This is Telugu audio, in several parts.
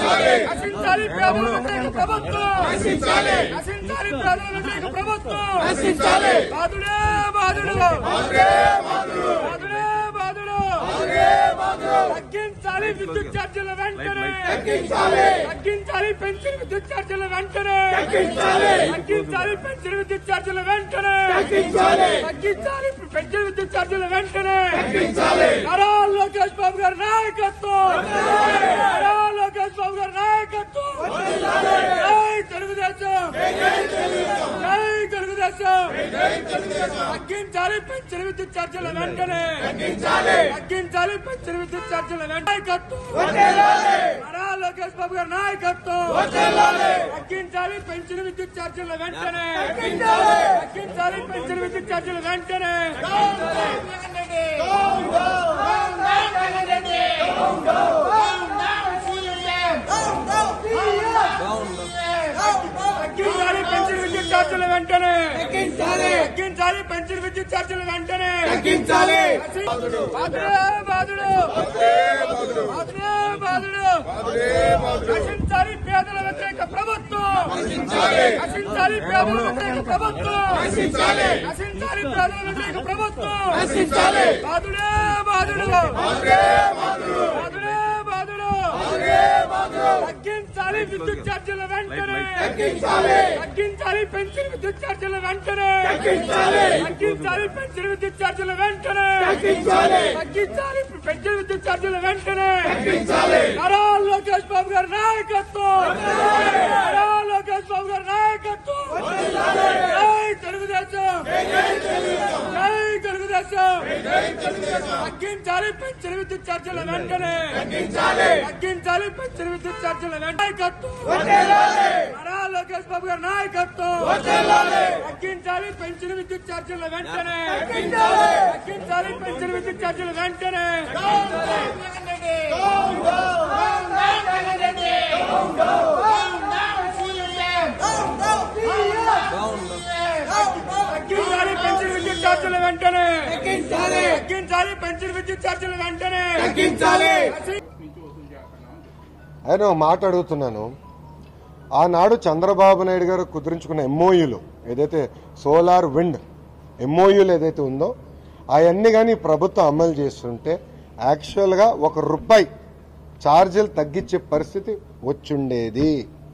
నశించాలి పేదల వ్యతిరేక ప్రభుత్వం నశించాలి నశించాలి పేదల వ్యతిరేక ప్రభుత్వం నశించాలి బాధుడే బాధుడు బాధుడే బాధుడు బాధుడే బాధుడు బాధుడే బాధుడు తగ్గించాలి విద్యుత్ ఛార్జీల వెంటనే తగ్గించాలి తగ్గించాలి పెన్షన్ విద్యుత్ ఛార్జీల వెంటనే తగ్గించాలి తగ్గించాలి పెన్షన్ విద్యుత్ ఛార్జీల వెంటనే తగ్గించాలి తగ్గించాలి పెన్షన్ విద్యుత్ ఛార్జీల వెంటనే తగ్గించాలి నారా లోకేష్ బాబు గారి నాయకత్వం నారా లోకేష్ బాబు గారి నాయకత్వం జై తెలుగుదేశం జై తెలుగుదేశం తగ్గించాలి పెన్షన్ విద్యుత్ ఛార్జీల వెంటనే తగ్గించాలి తగ్గించాలి పెన్షన్ విద్యుత్ ఛార్జీల వెంటనే నాయకత్వం నారా లోకేష్ బాబు గారి నాయకత్వం తగ్గించాలి పెన్షన్ విద్యుత్ ఛార్జీల వెంటనే తగ్గించాలి పెన్షన్ విద్యుత్ ఛార్జీల వెంటనే తగ్గించాలి పెన్షన్ విద్యుత్ ఛార్జీల వెంటనే తగ్గించాలి పెన్షన్ విద్యుత్ ఛార్జీల వెంటనే తగ్గించాలి బాధుడు బాధుడు బాధుడే బాధుడు నశించాలి పేదల వ్యతిరేక ప్రభుత్వం నశించాలి పేదల వ్యతిరేక ప్రభుత్వం నశించాలి నశించాలి పేదల వ్యతిరేక ప్రభుత్వం నశించాలి బాధుడే బాధుడు బాధుడే బాధుడు బాధుడే బాధుడు తగ్గించాలి విద్యుత్ ఛార్జీల వెంటనే తగ్గించాలి తగ్గించాలి పెన్షన్ విద్యుత్ ఛార్జీల వెంటనే తగ్గించాలి తగ్గించాలి పెన్షన్ విద్యుత్ ఛార్జీల వెంటనే తగ్గించాలి తగ్గించాలి పెన్షన్ విద్యుత్ ఛార్జీల వెంటనే తగ్గించాలి నారా లోకేష్ బాబు గారి నాయకత్వం నారా లోకేష్ బాబు గారి నాయకత్వం జై తెలుగుదేశం జై తెలుగుదేశం తగ్గించాలి పెన్షన్ విద్యుత్ ఛార్జీల వెంటనే తగ్గించాలి తగ్గించాలి పెన్షన్ విద్యుత్ ఛార్జీల వెంటనే నాయకత్వం నారా లోకేష్ బాబు గారి నాయకత్వం తగ్గించాలి పెన్షన్ విద్యుత్ ఛార్జీల వెంటనే తగ్గించాలి పెన్షన్ విద్యుత్ ఛార్జీల వెంటనే తగ్గించాలి పెన్షన్ విద్యుత్ ఛార్జీల వెంటనే తగ్గించాలి తగ్గించాలి పెన్షన్ విద్యుత్ ఛార్జీల వెంటనే తగ్గించాలి ఆయన ఒక మాట అడుగుతున్నాను ఆనాడు చంద్రబాబు నాయుడు గారు కుదిరించుకున్న ఎంఓయూలు ఏదైతే సోలార్ విండ్ ఎంఓయూలు ఏదైతే ఉందో అవన్నీ కానీ ప్రభుత్వం అమలు చేస్తుంటే యాక్చువల్గా ఒక రూపాయి ఛార్జీలు తగ్గించే పరిస్థితి వచ్చుండేది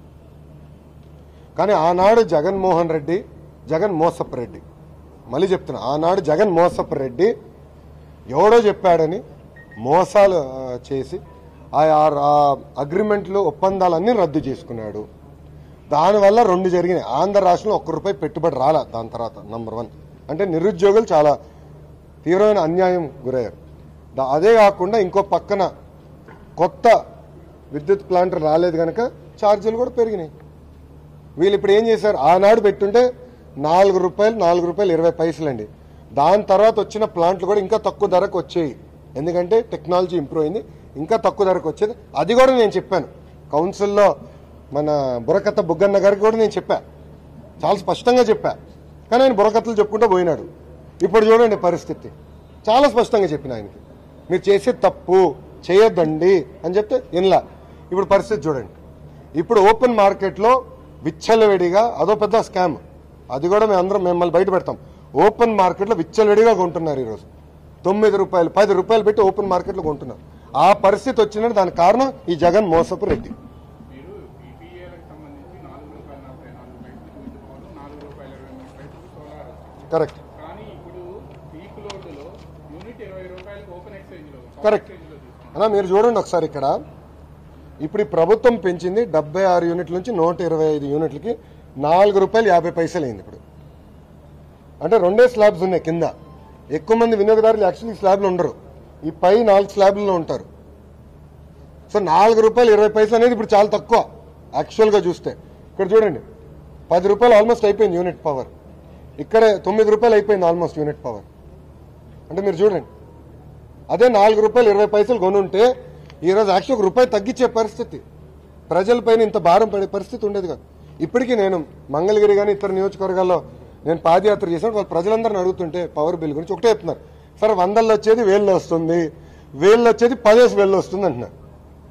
కానీ ఆనాడు జగన్మోహన్ రెడ్డి జగన్ మోసపు రెడ్డి మళ్ళీ చెప్తున్నా ఆనాడు జగన్ మోసపు రెడ్డి ఎవడో చెప్పాడని మోసాలు ఆ, చేసి ఆ ఆ అగ్రిమెంట్లు ఒప్పందాలన్నీ రద్దు చేసుకున్నాడు దానివల్ల రెండు జరిగినాయి ఆంధ్ర రాష్ట్రంలో ఒక్క రూపాయి పెట్టుబడి రాలా దాని తర్వాత నంబర్ వన్ అంటే నిరుద్యోగులు చాలా తీవ్రమైన అన్యాయం గురయ్యారు దా- అదే కాకుండా ఇంకో పక్కన కొత్త విద్యుత్ ప్లాంట్ రాలేదు కనుక ఛార్జీలు కూడా పెరిగినాయి వీళ్ళు ఇప్పుడు ఏం చేశారు ఆనాడు పెట్టుంటే నాలుగు రూపాయలు నాలుగు రూపాయలు ఇరవై పైసలు అండి దాని తర్వాత వచ్చిన ప్లాంట్లు కూడా ఇంకా తక్కువ ధరకు వచ్చాయి ఎందుకంటే టెక్నాలజీ ఇంప్రూవ్ అయింది ఇంకా తక్కువ ధరకు వచ్చేది అది కూడా నేను చెప్పాను కౌన్సిల్లో మన బుర్రకథ బుగ్గన్న గారికి కూడా నేను చెప్పా చాలా స్పష్టంగా చెప్పా కానీ ఆయన బుర్రకథలు చెప్పుకుంటూ పోయినాడు ఇప్పుడు చూడండి పరిస్థితి చాలా స్పష్టంగా చెప్పిన ఆయనకి మీరు చేసే తప్పు చేయొద్దండి అని చెప్తే ఇన్లా ఇప్పుడు పరిస్థితి చూడండి ఇప్పుడు ఓపెన్ మార్కెట్లో విచ్చలవిడిగా అదో పెద్ద స్కామ్ అది కూడా మేము అందరం మిమ్మల్ని బయట పెడతాం ఓపెన్ మార్కెట్లో విచ్చలవిడిగా కొంటున్నారు ఈరోజు తొమ్మిది రూపాయలు పది రూపాయలు పెట్టి ఓపెన్ మార్కెట్లో కొంటున్నారు ఆ పరిస్థితి వచ్చినట్టు దానికి కారణం ఈ జగన్ మోసపు రెడ్డి మీరు ఈపీఏలకు సంబంధించి నాలుగు రూపాయల నలభై నాలుగు పైసలు విద్యుత్ నాలుగు రూపాయల ఇరవై మూడు పైసలు సోలార్ కరెక్ట్ కానీ ఇప్పుడు పీక్ లోడ్లో యూనిట్ ఇరవై రూపాయలకు ఓపెన్ ఎక్స్చేంజ్ లో కరెక్ట్ అన్నా మీరు చూడండి ఒకసారి ఇక్కడ ఇప్పుడు ఈ ప్రభుత్వం పెంచింది డెబ్బై ఆరు యూనిట్ల నుంచి నూట ఇరవై ఐదు యూనిట్లకి నాలుగు రూపాయలు యాభై పైసలు అయింది ఇప్పుడు అంటే రెండే స్లాబ్స్ ఉన్నాయి కింద ఎక్కువ మంది వినియోగదారులు యాక్చువల్లీ స్లాబ్లు ఉండరు ఈ పై నాలుగు స్లాబ్లలో ఉంటారు సో నాలుగు రూపాయలు ఇరవై పైసలు అనేది ఇప్పుడు చాలా తక్కువ యాక్చువల్గా చూస్తే ఇక్కడ చూడండి పది రూపాయలు ఆల్మోస్ట్ అయిపోయింది యూనిట్ పవర్ ఇక్కడే తొమ్మిది రూపాయలు అయిపోయింది ఆల్మోస్ట్ యూనిట్ పవర్ అంటే మీరు చూడండి అదే నాలుగు రూపాయలు ఇరవై పైసలు కొనుంటే ఈరోజు యాక్చువల్ ఒక రూపాయి తగ్గించే పరిస్థితి ప్రజలపైన ఇంత భారం పడే పరిస్థితి ఉండేది కాదు ఇప్పటికీ నేను మంగళగిరి కానీ ఇతర నియోజకవర్గాల్లో నేను పాదయాత్ర చేసినప్పుడు వాళ్ళు ప్రజలందరిని అడుగుతుంటే పవర్ బిల్ గురించి ఒకటే చెప్తున్నారు సరే వందల్లో వచ్చేది వేల్లో వస్తుంది వేల్లో వచ్చేది పదేసి వేల్లో వస్తుంది అంటున్నారు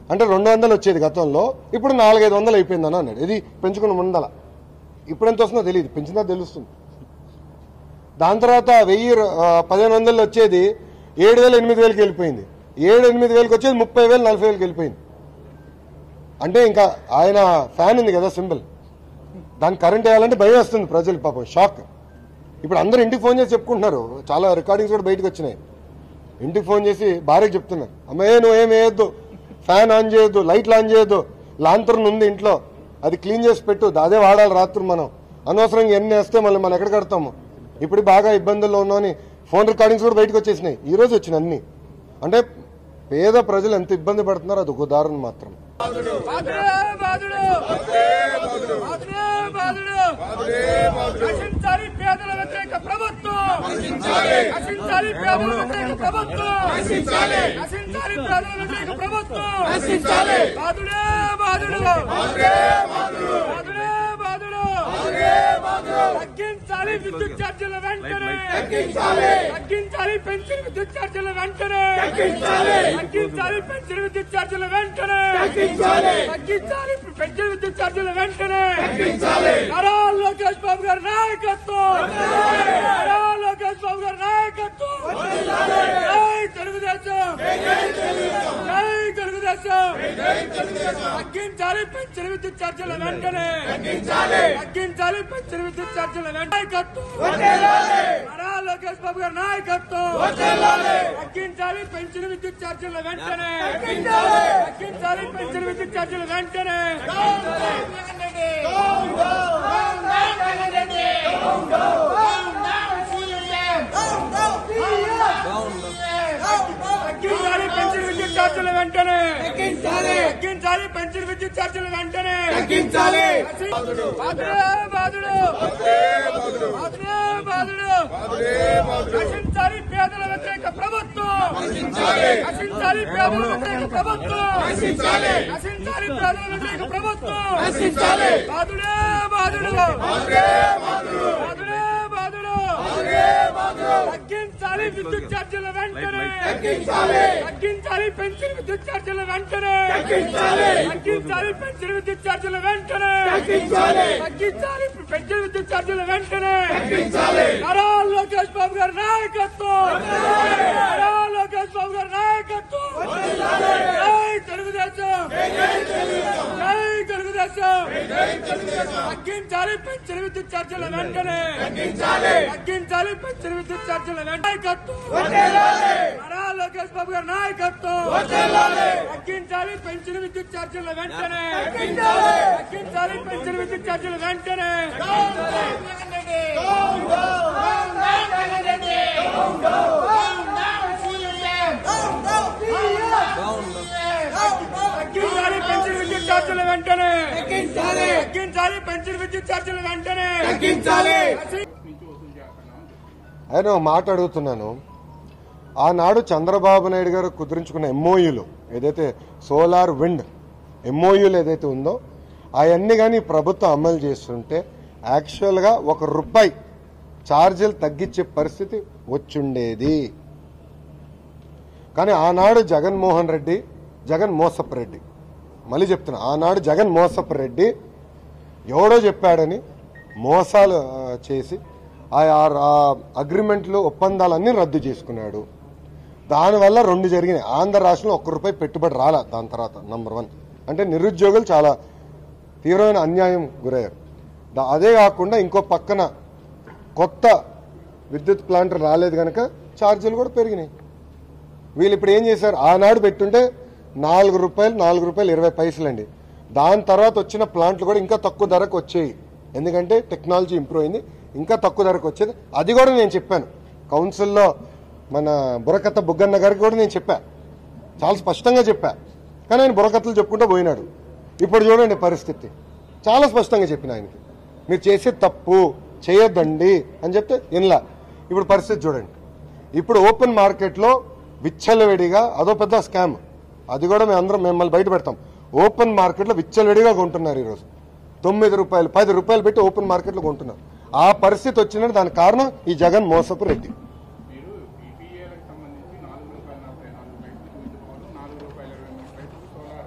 అంటే రెండు వందలు వచ్చేది గతంలో ఇప్పుడు నాలుగైదు వందలు అయిపోయిందని అన్నాడు ఇది పెంచుకుని ముందల ఇప్పుడు ఎంత వస్తుందో తెలియదు పెంచినా తెలుస్తుంది దాని తర్వాత వెయ్యి ఆ, పదిహేను వందలు వచ్చేది ఏడు వేలు ఎనిమిది వేలకి వెళ్ళిపోయింది ఏడు ఎనిమిది వేలకి వచ్చేది ముప్పై వేలు నలభై వేలకి వెళ్ళిపోయింది అంటే ఇంకా ఆయన ఫ్యాన్ ఉంది కదా సింబల్ దాన్ని కరెంట్ వేయాలంటే భయం వస్తుంది ప్రజలు పాపం షాక్ ఇప్పుడు అందరూ ఇంటికి ఫోన్ చేసి చెప్పుకుంటున్నారు చాలా రికార్డింగ్స్ కూడా బయటకు వచ్చినాయి ఇంటికి ఫోన్ చేసి భార్యకి చెప్తున్నారు అమ్మాయి నువ్వు ఏం వేయొద్దు ఫ్యాన్ ఆన్ చేయొద్దు లైట్లు ఆన్ చేయొద్దు లాంతర్న్ ఉంది ఇంట్లో అది క్లీన్ చేసి పెట్టు అదే వాడాలి రాత్రి మనం అనవసరంగా ఎన్ని వేస్తే మళ్ళీ మనం ఎక్కడ కడతాము ఇప్పుడు బాగా ఇబ్బందుల్లో ఉన్నామని ఫోన్ రికార్డింగ్స్ కూడా బయటకు వచ్చేసినాయి ఈ రోజు వచ్చినాయి అన్ని అంటే పేద ప్రజలు ఎంత ఇబ్బంది పడుతున్నారో అది ఒక ఉదాహరణ మాత్రం బాధుడే బాధుడు బాధుడే బాధుడు నశించాలి పేదల వ్యతిరేక ప్రభుత్వం నశించాలి పేదల వ్యతిరేక ప్రభుత్వం నశించాలి పేదల వ్యతిరేక ప్రభుత్వం బాధుడే బాధుడు బాధుడే బాధుడు తగ్గించాలి విద్యుత్ ఛార్జీల వెంటనే తగ్గించాలి పెన్షన్ విద్యుత్ ఛార్జీల వెంటనే తగ్గించాలి పెన్షన్ విద్యుత్ ఛార్జీల వెంటనే తగ్గించాలి పెన్షన్ విద్యుత్ ఛార్జీల వెంటనే నారా లోకేష్ బాబు గారి నాయకత్వం నారా లోకేష్ బాబు గారి నాయకత్వం జై తెలుగుదేశం జై తెలుగుదేశం తగ్గించాలి పెన్షన్ విద్యుత్ ఛార్జీల వెంటనే తగ్గించాలి పెన్షన్ విద్యుత్ ఛార్జీల వెంటనే నాయకత్వం నారా లోకేష్ బాబు గారి నాయకత్వం తగ్గించాలి పెన్షన్ విద్యుత్ ఛార్జీల వెంటనే తగ్గించాలి పెన్షన్ విద్యుత్ ఛార్జీల వెంటనే తగ్గించాలి పెన్షన్ విద్యుత్ ఛార్జీల వెంటనే తగ్గించాలి పెన్షన్ విద్యుత్ ఛార్జీల వెంటనే తగ్గించాలి బాధుడే బాధుడు బాధుడే బాధుడు నశించాలి పేదల వ్యతిరేక ప్రభుత్వం నశించాలి పేదల వ్యతిరేక ప్రభుత్వం నశించాలి పేదల వ్యతిరేక ప్రభుత్వం బాధుడే బాధుడు బాధుడే బాధుడు తగ్గించాలి విద్యుత్ ఛార్జీల వెంటనే తగ్గించాలి పెన్షన్ విద్యుత్ ఛార్జీల వెంటనే తగ్గించాలి పెన్షన్ విద్యుత్ ఛార్జీల వెంటనే తగ్గించాలి పెన్షన్ విద్యుత్ ఛార్జీల వెంటనే నారా లోకేష్ బాబు గారి నాయకత్వం నారా లోకేష్ బాబు గారి నాయకత్వం జై తెలుగుదేశం జై తెలుగుదేశం తగ్గించాలి పెన్షన్ విద్యుత్ ఛార్జీల వెంటనే తగ్గించాలి పెన్షన్ విద్యుత్ ఛార్జీల వెంటనే నాయకత్వం నారా లోకేష్ బాబు గారి నాయకత్వం తగ్గించాలి పెన్షన్ విద్యుత్ ఛార్జీల వెంటనే తగ్గించాలి పెన్షన్ విద్యుత్ ఛార్జీల వెంటనే తగ్గించాలి పెన్షన్ విద్యుత్ ఛార్జీల వెంటనే తగ్గించాలి పెన్షన్ విద్యుత్ ఛార్జీల వెంటనే తగ్గించాలి నుంచి వసూలు చేస్తున్నాం ఆయన ఒక మాట అడుగుతున్నాను ఆనాడు చంద్రబాబు నాయుడు గారు కుదిరించుకున్న ఎంఓయూలు ఏదైతే సోలార్ విండ్ ఎంఓయూలు ఏదైతే ఉందో అవన్నీ కానీ ప్రభుత్వం అమలు చేస్తుంటే యాక్చువల్గా ఒక రూపాయి ఛార్జీలు తగ్గించే పరిస్థితి వచ్చుండేది కానీ ఆనాడు జగన్మోహన్ రెడ్డి జగన్ మోసప్ రెడ్డి మళ్ళీ చెప్తున్నా ఆనాడు జగన్ మోసప్ రెడ్డి ఎవడో చెప్పాడని మోసాలు ఆ, చేసి ఆ ఆ అగ్రిమెంట్లు ఒప్పందాలన్నీ రద్దు చేసుకున్నాడు దానివల్ల రెండు జరిగినాయి ఆంధ్ర రాష్ట్రంలో ఒక్క రూపాయి పెట్టుబడి రాలా దాని తర్వాత నంబర్ వన్ అంటే నిరుద్యోగులు చాలా తీవ్రమైన అన్యాయం గురయ్యారు దా- అదే కాకుండా ఇంకో పక్కన కొత్త విద్యుత్ ప్లాంట్ రాలేదు కనుక ఛార్జీలు కూడా పెరిగినాయి వీళ్ళు ఇప్పుడు ఏం చేశారు ఆనాడు పెట్టుంటే నాలుగు రూపాయలు నాలుగు రూపాయలు ఇరవై పైసలండి దాని తర్వాత వచ్చిన ప్లాంట్లు కూడా ఇంకా తక్కువ ధరకు వచ్చాయి ఎందుకంటే టెక్నాలజీ ఇంప్రూవ్ అయింది ఇంకా తక్కువ ధరకు వచ్చేది అది కూడా నేను చెప్పాను కౌన్సిల్లో మన బుర్రకథ బుగ్గన్న గారికి కూడా నేను చెప్పా చాలా స్పష్టంగా చెప్పా కానీ ఆయన బుర్రకథలు చెప్పుకుంటూ పోయినాడు ఇప్పుడు చూడండి పరిస్థితి చాలా స్పష్టంగా చెప్పిన ఆయనకి మీరు చేసే తప్పు చేయొద్దండి అని చెప్తే ఇన్లా ఇప్పుడు పరిస్థితి చూడండి ఇప్పుడు ఓపెన్ మార్కెట్లో విచ్చలవిడిగా అదో పెద్ద స్కామ్ అది కూడా మేము అందరం మిమ్మల్ని బయట పెడతాం ఓపెన్ మార్కెట్లో విచ్చలవిడిగా కొంటున్నారు ఈరోజు తొమ్మిది రూపాయలు పది రూపాయలు పెట్టి ఓపెన్ మార్కెట్లో కొంటున్నారు ఆ పరిస్థితి వచ్చిందంటే దానికి కారణం ఈ జగన్ మోసపు రెడ్డి మీరు ఈపీఏలకు సంబంధించి నాలుగు రూపాయల నలభై నాలుగు పైసలు విద్యుత్ పవన్ నాలుగు రూపాయల ఇరవై మూడు పైసలు సోలార్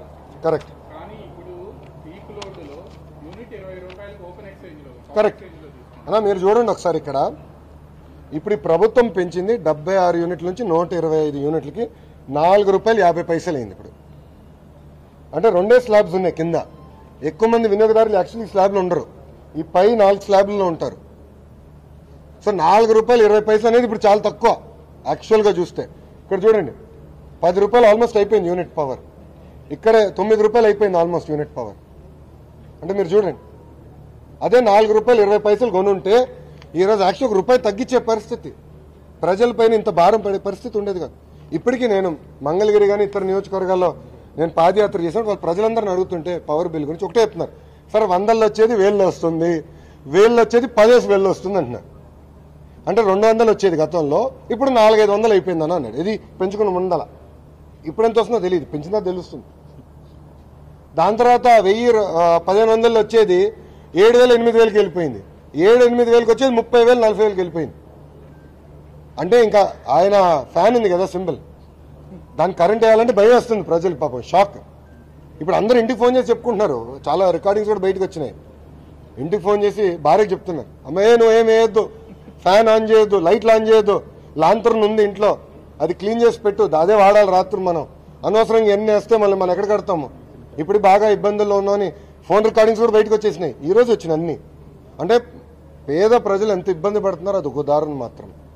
కరెక్ట్ కానీ ఇప్పుడు పీక్ లోడ్లో యూనిట్ ఇరవై రూపాయలకు ఓపెన్ ఎక్స్చేంజ్లో కరెక్ట్ అన్నా మీరు చూడండి ఒకసారి ఇక్కడ ఇప్పుడు ఈ ప్రభుత్వం పెంచింది డెబ్బై ఆరు యూనిట్ల నుంచి నూట ఇరవై ఐదు యూనిట్లకి నాలుగు రూపాయలు యాభై పైసలు అయింది ఇప్పుడు అంటే రెండే స్లాబ్స్ ఉన్నాయి కింద ఎక్కువ మంది వినియోగదారులు యాక్చువల్లీ స్లాబ్లు ఉండరు ఈ పై నాలుగు స్లాబ్లలో ఉంటారు సో నాలుగు రూపాయలు ఇరవై పైసలు అనేది ఇప్పుడు చాలా తక్కువ యాక్చువల్గా చూస్తే ఇక్కడ చూడండి పది రూపాయలు ఆల్మోస్ట్ అయిపోయింది యూనిట్ పవర్ ఇక్కడ తొమ్మిది రూపాయలు అయిపోయింది ఆల్మోస్ట్ యూనిట్ పవర్ అంటే మీరు చూడండి అదే నాలుగు రూపాయలు ఇరవై పైసలు కొనుంటే ఈరోజు యాక్చువల్ ఒక రూపాయి తగ్గించే పరిస్థితి ప్రజలపైన ఇంత భారం పడే పరిస్థితి ఉండేది కాదు ఇప్పటికీ నేను మంగళగిరి కానీ ఇతర నియోజకవర్గాల్లో నేను పాదయాత్ర చేశాను వాళ్ళు ప్రజలందరిని అడుగుతుంటే పవర్ బిల్ గురించి ఒకటే చెప్తున్నారు సార్ వందల్లో వచ్చేది వేల్లో వస్తుంది వేల్లో వచ్చేది పదేసి వేల్లో వస్తుంది అంటున్నారు అంటే రెండు వందలు వచ్చేది గతంలో ఇప్పుడు నాలుగైదు వందలు అయిపోయిందని అన్నాడు ఇది పెంచుకున్న ముందల ఇప్పుడు ఎంత వస్తుందో తెలియదు పెంచిందా తెలుస్తుంది దాని తర్వాత వెయ్యి ఆ, పదిహేను వందలు వచ్చేది ఏడు వేలు ఎనిమిది వేలకి వెళ్ళిపోయింది ఏడు ఎనిమిది వేలకి వచ్చేది ముప్పై వేలు నలభై వేలకి వెళ్ళిపోయింది అంటే ఇంకా ఆయన ఫ్యాన్ ఉంది కదా సింబల్ దానికి కరెంట్ వేయాలంటే భయం వస్తుంది ప్రజలు పాపం షాక్ ఇప్పుడు అందరూ ఇంటికి ఫోన్ చేసి చెప్పుకుంటున్నారు చాలా రికార్డింగ్స్ కూడా బయటకు వచ్చినాయి ఇంటికి ఫోన్ చేసి భార్యకి చెప్తున్నారు అమ్మాయి నువ్వు ఏం వేయొద్దు ఫ్యాన్ ఆన్ చేయొద్దు లైట్లు ఆన్ చేయొద్దు లాంతర్న్ ఉంది ఇంట్లో అది క్లీన్ చేసి పెట్టు అదే వాడాలి రాత్రి మనం అనవసరంగా ఎన్ని వేస్తే మళ్ళీ మనం ఎక్కడ కడతాము ఇప్పుడు బాగా ఇబ్బందుల్లో ఉన్నామని ఫోన్ రికార్డింగ్స్ కూడా బయటకు వచ్చేసినాయి ఈ రోజు వచ్చినాయి అన్ని అంటే పేద ప్రజలు ఎంత ఇబ్బంది పడుతున్నారో అది ఒక ఉదాహరణ మాత్రం